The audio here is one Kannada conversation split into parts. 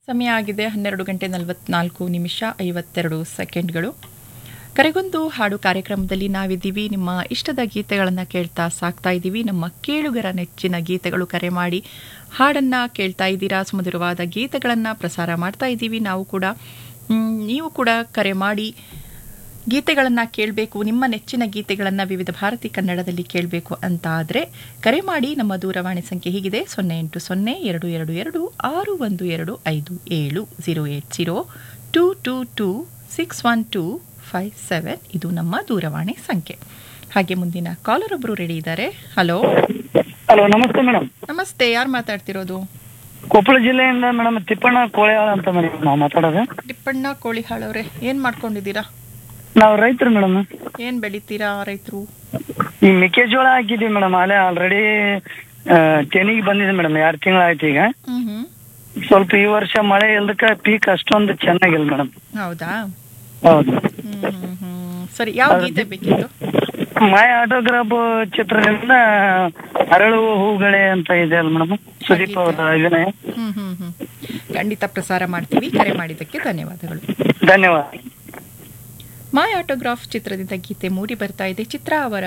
ಸಮಯ ಆಗಿದೆ ಹನ್ನೆರಡು ಗಂಟೆ ನಲವತ್ನಾಲ್ಕು ನಿಮಿಷ ಐವತ್ತೆರಡು ಸೆಕೆಂಡ್ಗಳು ಕರೆಗೊಂದು ಹಾಡು ಕಾರ್ಯಕ್ರಮದಲ್ಲಿ ನಾವಿದ್ದೀವಿ ನಿಮ್ಮ ಇಷ್ಟದ ಗೀತೆಗಳನ್ನು ಕೇಳ್ತಾ ಸಾಕ್ತಾ ಇದ್ದೀವಿ ನಮ್ಮ ಕೇಳುಗರ ನೆಚ್ಚಿನ ಗೀತೆಗಳು ಕರೆ ಮಾಡಿ ಹಾಡನ್ನು ಕೇಳ್ತಾ ಇದ್ದೀರಾ ಸುಮಧುರವಾದ ಗೀತೆಗಳನ್ನು ಪ್ರಸಾರ ಮಾಡ್ತಾ ಇದ್ದೀವಿ ನಾವು ಕೂಡ ಮ್, ನೀವು ಕೂಡ ಕರೆ ಮಾಡಿ ಗೀತೆಗಳನ್ನು ಕೇಳಬೇಕು ನಿಮ್ಮ ನೆಚ್ಚಿನ ಗೀತೆಗಳನ್ನು ವಿವಿಧ ಭಾರತಿ ಕನ್ನಡದಲ್ಲಿ ಕೇಳಬೇಕು ಅಂತ ಆದರೆ ಕರೆ ಮಾಡಿ ನಮ್ಮ ದೂರವಾಣಿ ಸಂಖ್ಯೆ ಹೀಗಿದೆ ಸೊನ್ನೆ ಎಂಟು ಸೊನ್ನೆ ಎರಡು ಎರಡು ಎರಡು ಆರು ಒಂದು ಎರಡು ಐದು ಏಳು zero eight zero two two two six one two five seven ಇದು ನಮ್ಮ ದೂರವಾಣಿ ಸಂಖ್ಯೆ ಹಾಗೆ ಮುಂದಿನ ಕಾಲರ್ ಒಬ್ಬರು ರೆಡಿ ಇದ್ದಾರೆ ಹಲೋ ಹಲೋ ನಮಸ್ತೆ ಮೇಡಮ್ ನಮಸ್ತೆ ಯಾರು ಮಾತಾಡ್ತಿರೋದು ಕೊಪ್ಪಳ ಜಿಲ್ಲೆಯಿಂದ ಮೇಡಮ್ ತಿಪ್ಪಣ್ಣ ಕೋಳೆಹಾಳ ಅಂತ ಮೇಡಮ್ ನಾವು ಮಾತಾಡೋದು ಟಿಪ್ಪಣ್ಣ ಕೋಳಿಹಾಳವ್ರೆ ಏನು ಮಾಡ್ಕೊಂಡಿದ್ದೀರಾ ನಾವು ರೈತರು ಮೇಡಮ್ ಏನು ಬೆಳಿತೀರಾ ರೈತರು ಈ ಮೆಕ್ಕೆಜೋಳ ಹಾಕಿದೀವಿ ಮೇಡಮ್ ಅಲ್ಲೇ ಆಲ್ರೆಡಿ ತೆನಿಗೆ ಬಂದಿದೆ ಮೇಡಮ್ ಎರಡು ತಿಂಗಳು ಆಯ್ತು ಈಗ ಹ್ಞೂ ಹ್ಞೂ ಸ್ವಲ್ಪ ಈ ವರ್ಷ ಮಳೆ ಇಲ್ದಕ್ಕ ಪೀಕ್ ಅಷ್ಟೊಂದು ಚೆನ್ನಾಗಿಲ್ಲ ಮೇಡಮ್ ಹೌದಾ ಹೌದು ಹ್ಮ್ ಹ್ಮ್ ಹ್ಮ್. ಸರಿ ಯಾವ ಗೀತೆ ಬೇಕಿತ್ತು ಮೈ ಆಟೋಗ್ರಾಫ್ ಚಿತ್ರದಿಂದ ಅರಳು ಹೂಗಳೇ ಅಂತ ಇದೆ ಅಲ್ಲ ಮೇಡಮ್ ಸುದೀಪ್ ಅವರ ಇದನ್ನೇ ಹ್ಮ್ ಹ್ಮ್ ಹ್ಮ್ ಖಂಡಿತ ಪ್ರಸಾರ ಮಾಡ್ತೀವಿ ಕರೆ ಮಾಡಿದ್ದಕ್ಕೆ ಧನ್ಯವಾದಗಳು ಧನ್ಯವಾದ ಮಾಯ್ ಆಟೋಗ್ರಾಫ್ ಚಿತ್ರದಿಂದ ಗೀತೆ ಮೂಡಿ ಬರ್ತಾ ಇದೆ ಚಿತ್ರ ಅವರ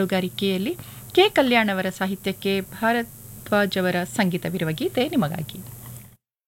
ಹಾಡುಗಾರಿಕೆಯಲ್ಲಿ ಕೆ ಕಲ್ಯಾಣ್ ಅವರ ಸಾಹಿತ್ಯಕ್ಕೆ ಭಾರದ್ವಾಜ್ ಅವರ ಸಂಗೀತವಿರುವ ಗೀತೆ ನಿಮಗಾಗಿ